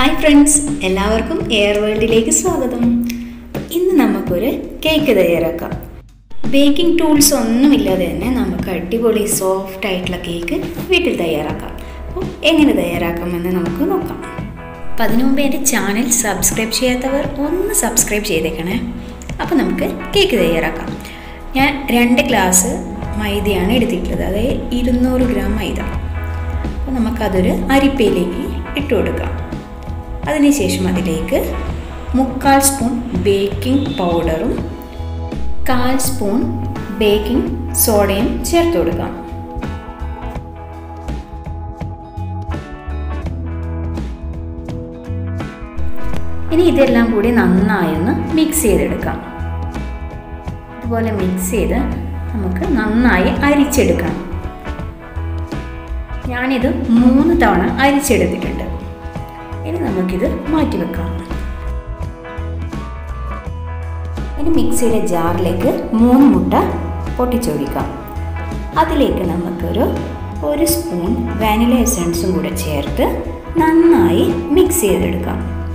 hi friends എല്ലാവർക്കും air വേൾഡിലേക്ക് സ്വാഗതം ഇന്ന് നമുക്കൊരു കേക്ക് തയ്യാറാക്കാം ബേക്കിംഗ് ടൂൾസ് ഒന്നുമില്ലാതെ തന്നെ നമുക്ക് അടിപൊളി സോഫ്റ്റ് ആയിട്ടുള്ള കേക്ക് വീട്ടിൽ തയ്യാറാക്കാം അപ്പോൾ എങ്ങനെ തയ്യാറാക്കാമെന്ന് നമുക്ക് നോക്കാം അപ്പം അതിനു മുമ്പ് എൻ്റെ ചാനൽ സബ്സ്ക്രൈബ് ചെയ്യാത്തവർ ഒന്ന് സബ്സ്ക്രൈബ് ചെയ്തേക്കണേ അപ്പോൾ നമുക്ക് കേക്ക് തയ്യാറാക്കാം ഞാൻ രണ്ട് ഗ്ലാസ് മൈദയാണ് എടുത്തിട്ടുള്ളത് അതായത് ഇരുന്നൂറ് ഗ്രാം മൈദ അപ്പോൾ നമുക്കതൊരു അരിപ്പയിലേക്ക് ഇട്ട് കൊടുക്കാം അതിനുശേഷം അതിലേക്ക് മുക്കാൽ സ്പൂൺ ബേക്കിംഗ് പൗഡറും കാൽ സ്പൂൺ ബേക്കിംഗ് സോഡയും ചേർത്ത് കൊടുക്കാം ഇനി ഇതെല്ലാം കൂടി നന്നായി ഒന്ന് മിക്സ് ചെയ്തെടുക്കാം ഇതുപോലെ മിക്സ് ചെയ്ത് നമുക്ക് നന്നായി അരിച്ചെടുക്കണം ഞാനിത് മൂന്ന് തവണ അരിച്ചെടുത്തിട്ടുണ്ട് ഇനി നമുക്കിത് മാറ്റി വെക്കാം ഇനി മിക്സിയുടെ ജാറിലേക്ക് മൂന്ന് മുട്ട പൊട്ടിച്ചൊഴിക്കാം അതിലേക്ക് നമുക്കൊരു ഒരു സ്പൂൺ വാനില എസൻസും കൂടെ ചേർത്ത് നന്നായി മിക്സ് ചെയ്തെടുക്കാം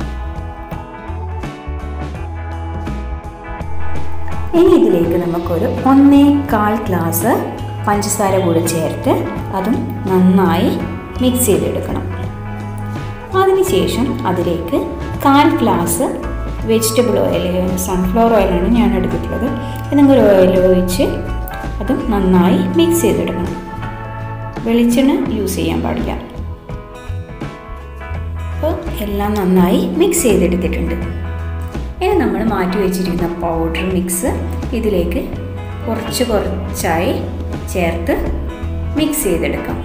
ഇനി ഇതിലേക്ക് നമുക്കൊരു ഒന്നേ കാൽ ഗ്ലാസ് പഞ്ചസാര കൂടെ ചേർത്ത് അതും നന്നായി മിക്സ് ചെയ്തെടുക്കണം അതിനുശേഷം അതിലേക്ക് കാൽ ഗ്ലാസ് വെജിറ്റബിൾ ഓയിൽ സൺഫ്ലവർ ഓയിലാണ് ഞാൻ എടുത്തിട്ടുള്ളത് ഏതെങ്കിലും ഓയിൽ ഒഴിച്ച് അതും നന്നായി മിക്സ് ചെയ്തെടുക്കണം വെളിച്ചെണ്ണ യൂസ് ചെയ്യാൻ പാടില്ല അപ്പോൾ എല്ലാം നന്നായി മിക്സ് ചെയ്തെടുത്തിട്ടുണ്ട് ഇനി നമ്മൾ മാറ്റി വെച്ചിരിക്കുന്ന പൗഡർ മിക്സ് ഇതിലേക്ക് കുറച്ച് കുറച്ചായി ചേർത്ത് മിക്സ് ചെയ്തെടുക്കാം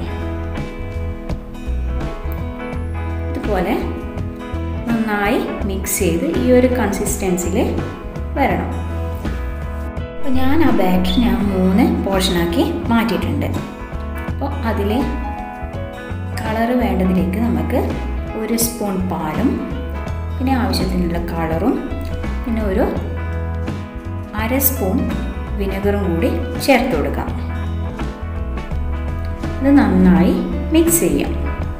ഇതുപോലെ നന്നായി മിക്സ് ചെയ്ത് ഈ ഒരു കൺസിസ്റ്റൻസിൽ വരണം അപ്പോൾ ഞാൻ ആ ബാറ്റർ ഞാൻ മൂന്ന് പോർഷനാക്കി മാറ്റിയിട്ടുണ്ട് അപ്പോൾ അതിൽ കളറ് വേണ്ടതിലേക്ക് നമുക്ക് ഒരു സ്പൂൺ പാലും പിന്നെ ആവശ്യത്തിനുള്ള കളറും പിന്നെ ഒരു അര സ്പൂൺ വിനെഗറും കൂടി ചേർത്ത് കൊടുക്കാം ഇത് നന്നായി മിക്സ് ചെയ്യാം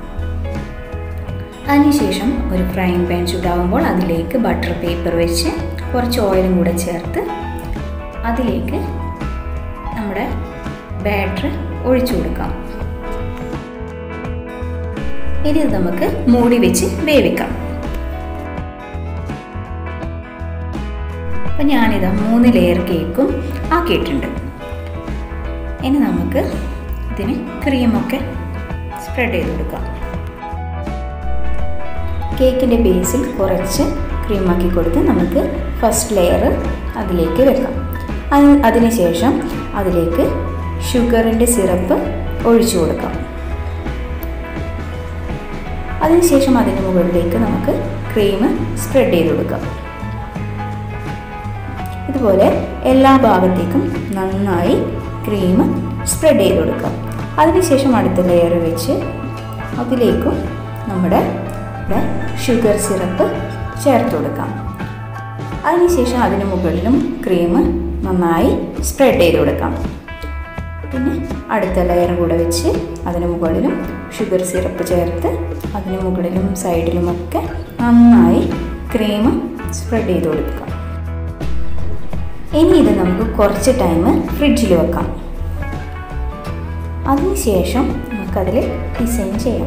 അതിനുശേഷം ഒരു ഫ്രൈങ് പാൻ ചൂടാകുമ്പോൾ അതിലേക്ക് ബട്ടർ പേപ്പർ വെച്ച് കുറച്ച് ഓയിലും കൂടെ ചേർത്ത് അതിലേക്ക് നമ്മുടെ ബാറ്റർ ഒഴിച്ചു കൊടുക്കാം ഇനി ഇത് നമുക്ക് മൂടി വെച്ച് വേവിക്കാം അപ്പം ഞാനിത് മൂന്ന് ലെയർ കേക്കും ആക്കിയിട്ടുണ്ട് ഇനി നമുക്ക് ഇതിന് ക്രീമൊക്കെ സ്പ്രെഡ് ചെയ്ത് കൊടുക്കാം കേക്കിൻ്റെ ബേസിൽ കുറച്ച് ക്രീമാക്കി കൊടുത്ത് നമുക്ക് ഫസ്റ്റ് ലെയർ അതിലേക്ക് വെക്കാം അത് അതിനുശേഷം അതിലേക്ക് ഷുഗറിൻ്റെ സിറപ്പ് ഒഴിച്ചു കൊടുക്കാം അതിനുശേഷം അതിന് മുകളിലേക്ക് നമുക്ക് ക്രീം സ്പ്രെഡ് ചെയ്ത് കൊടുക്കാം ഇതുപോലെ എല്ലാ ഭാഗത്തേക്കും നന്നായി ക്രീം സ്പ്രെഡ് ചെയ്ത് കൊടുക്കാം അതിനുശേഷം അടുത്ത ലെയർ വെച്ച് അതിലേക്കും നമ്മുടെ ഷുഗർ സിറപ്പ് ചേർത്ത് കൊടുക്കാം അതിനുശേഷം അതിന് മുകളിലും ക്രീം നന്നായി സ്പ്രെഡ് ചെയ്ത് കൊടുക്കാം പിന്നെ അടുത്ത ലെയർ കൂടെ വെച്ച് അതിന് മുകളിലും ഷുഗർ സിറപ്പ് ചേർത്ത് അതിന് മുകളിലും സൈഡിലുമൊക്കെ നന്നായി ക്രീം സ്പ്രെഡ് ചെയ്ത് കൊടുക്കാം ഇനി ഇത് നമുക്ക് കുറച്ച് ടൈം ഫ്രിഡ്ജിൽ വെക്കാം അതിനുശേഷം നമുക്കതിൽ ഡിസൈൻ ചെയ്യാം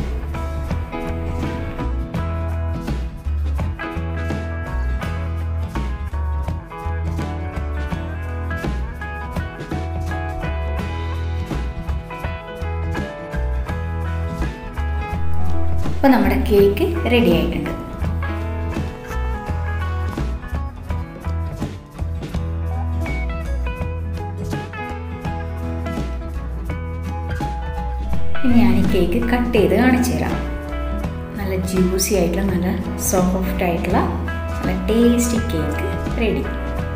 അപ്പോൾ നമ്മുടെ കേക്ക് റെഡി ആയിട്ടുണ്ട് ഇനി ഞാൻ ഈ കേക്ക് കട്ട് ചെയ്ത് കാണിച്ചു തരാം നല്ല ജ്യൂസി ആയിട്ടുള്ള നല്ല സോഫ്റ്റ് ആയിട്ടുള്ള നല്ല ടേസ്റ്റി കേക്ക് റെഡി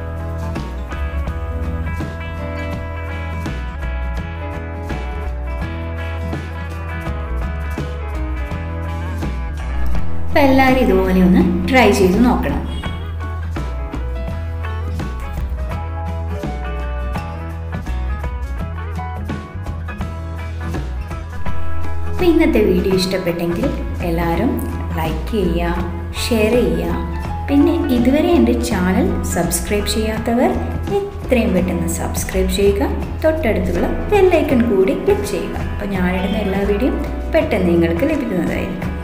അപ്പം എല്ലാവരും ഇതുപോലെ ഒന്ന് ട്രൈ ചെയ്ത് നോക്കണം അപ്പോൾ ഇന്നത്തെ വീഡിയോ ഇഷ്ടപ്പെട്ടെങ്കിൽ എല്ലാവരും ലൈക്ക് ചെയ്യുക ഷെയർ ചെയ്യുക പിന്നെ ഇതുവരെ എൻ്റെ ചാനൽ സബ്സ്ക്രൈബ് ചെയ്യാത്തവർ എത്രയും പെട്ടെന്ന് സബ്സ്ക്രൈബ് ചെയ്യുക തൊട്ടടുത്തുള്ള ബെല്ലൈക്കൺ കൂടി ക്ലിക്ക് ചെയ്യുക അപ്പോൾ ഞാനിടുന്ന എല്ലാ വീഡിയോയും പെട്ടെന്ന് നിങ്ങൾക്ക് ലഭിക്കുന്നതായിരിക്കും